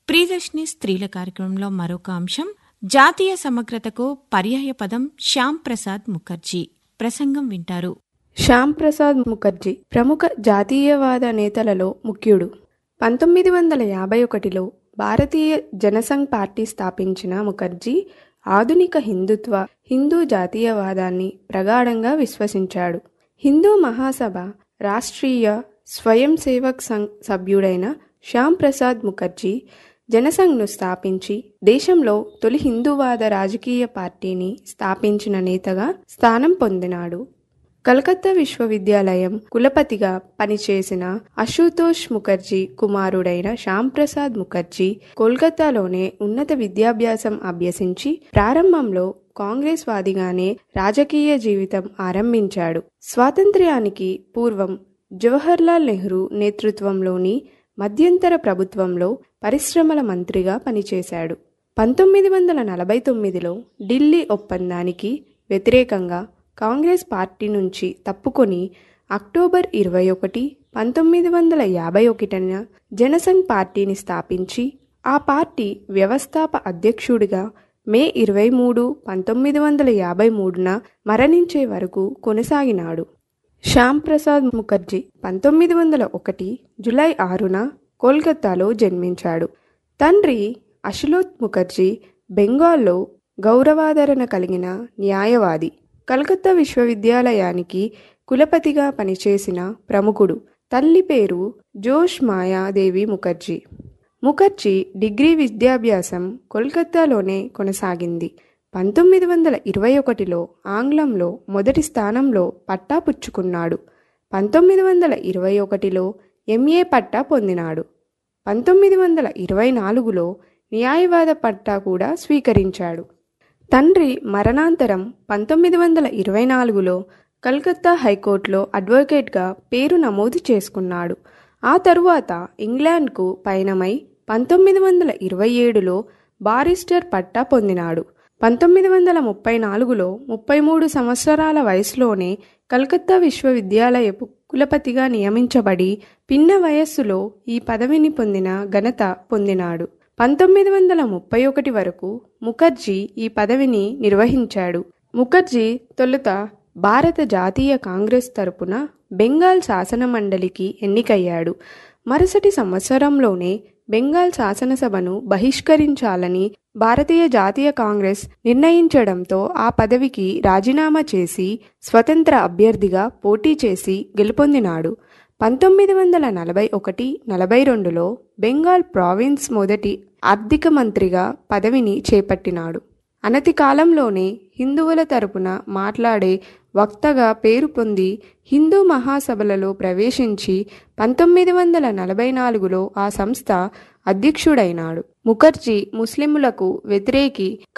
ప్రియదర్శిని స్త్రీల కార్యక్రమంలో మరొక అంశం జాతీయ సమగ్రతకు పర్యాయ పదం శ్యామ్ ప్రసాద్ ముఖర్జీ ప్రసంగం వింటారు శ్యామ్ ప్రసాద్ ముఖర్జీ ప్రముఖ జాతీయవాద నేతలలో ముఖ్యుడు పంతొమ్మిది వందల యాభై ఒకటిలో భారతీయ జనసంఘ్ పార్టీ స్థాపించిన ముఖర్జీ ఆధునిక హిందుత్వ హిందూ జాతీయవాదాన్ని ప్రగాఢంగా విశ్వసించాడు హిందూ మహాసభ రాష్ట్రీయ స్వయం సేవక్ సంఘ్ సభ్యుడైన శ్యామ్ ప్రసాద్ ముఖర్జీ జనసంఘ్ను స్థాపించి దేశంలో తొలి హిందూవాద రాజకీయ పార్టీని స్థాపించిన నేతగా స్థానం పొందినాడు కలకత్తా విశ్వవిద్యాలయం కులపతిగా పనిచేసిన అశుతోష్ ముఖర్జీ కుమారుడైన శ్యామ్ ప్రసాద్ ముఖర్జీ కోల్కతాలోనే ఉన్నత విద్యాభ్యాసం అభ్యసించి ప్రారంభంలో కాంగ్రెస్ వాదిగానే రాజకీయ జీవితం ఆరంభించాడు స్వాతంత్ర్యానికి పూర్వం జవహర్లాల్ నెహ్రూ నేతృత్వంలోని మధ్యంతర ప్రభుత్వంలో పరిశ్రమల మంత్రిగా పనిచేశాడు పంతొమ్మిది వందల నలభై తొమ్మిదిలో ఢిల్లీ ఒప్పందానికి వ్యతిరేకంగా కాంగ్రెస్ పార్టీ నుంచి తప్పుకొని అక్టోబర్ ఇరవై ఒకటి పంతొమ్మిది వందల యాభై ఒకటిన జనసంఘ్ పార్టీని స్థాపించి ఆ పార్టీ వ్యవస్థాప అధ్యక్షుడిగా మే ఇరవై మూడు పంతొమ్మిది వందల యాభై మూడున మరణించే వరకు కొనసాగినాడు శ్యామ్ ప్రసాద్ ముఖర్జీ పంతొమ్మిది వందల ఒకటి జులై ఆరున కోల్కతాలో జన్మించాడు తండ్రి అశులోత్ ముఖర్జీ బెంగాల్లో గౌరవాదరణ కలిగిన న్యాయవాది కలకత్తా విశ్వవిద్యాలయానికి కులపతిగా పనిచేసిన ప్రముఖుడు తల్లి పేరు జోష్ మాయాదేవి ముఖర్జీ ముఖర్జీ డిగ్రీ విద్యాభ్యాసం కోల్కతాలోనే కొనసాగింది పంతొమ్మిది వందల ఇరవై ఒకటిలో ఆంగ్లంలో మొదటి స్థానంలో పట్టా పుచ్చుకున్నాడు పంతొమ్మిది వందల ఇరవై ఒకటిలో ఎంఏ పట్టా పొందినాడు పంతొమ్మిది వందల ఇరవై నాలుగులో న్యాయవాద పట్టా కూడా స్వీకరించాడు తండ్రి మరణాంతరం పంతొమ్మిది వందల ఇరవై నాలుగులో కలకత్తా హైకోర్టులో అడ్వకేట్గా పేరు నమోదు చేసుకున్నాడు ఆ తరువాత ఇంగ్లాండ్కు పయనమై పంతొమ్మిది వందల ఇరవై ఏడులో బారిస్టర్ పట్టా పొందినాడు పంతొమ్మిది వందల ముప్పై నాలుగులో ముప్పై మూడు సంవత్సరాల వయసులోనే కలకత్తా విశ్వవిద్యాలయపు కులపతిగా నియమించబడి పిన్న వయస్సులో ఈ పదవిని పొందిన ఘనత పొందినాడు పంతొమ్మిది వందల ముప్పై ఒకటి వరకు ముఖర్జీ ఈ పదవిని నిర్వహించాడు ముఖర్జీ తొలుత భారత జాతీయ కాంగ్రెస్ తరపున బెంగాల్ శాసన మండలికి ఎన్నికయ్యాడు మరుసటి సంవత్సరంలోనే బెంగాల్ శాసనసభను బహిష్కరించాలని భారతీయ జాతీయ కాంగ్రెస్ నిర్ణయించడంతో ఆ పదవికి రాజీనామా చేసి స్వతంత్ర అభ్యర్థిగా పోటీ చేసి గెలుపొందినాడు పంతొమ్మిది వందల నలభై ఒకటి నలభై రెండులో బెంగాల్ ప్రావిన్స్ మొదటి ఆర్థిక మంత్రిగా పదవిని చేపట్టినాడు అనతి కాలంలోనే హిందువుల తరపున మాట్లాడే వక్తగా పేరు పొంది హిందూ మహాసభలలో ప్రవేశించి పంతొమ్మిది వందల నలభై నాలుగులో ఆ సంస్థ అధ్యక్షుడైనాడు ముఖర్జీ ముస్లిములకు వ్యతిరేకి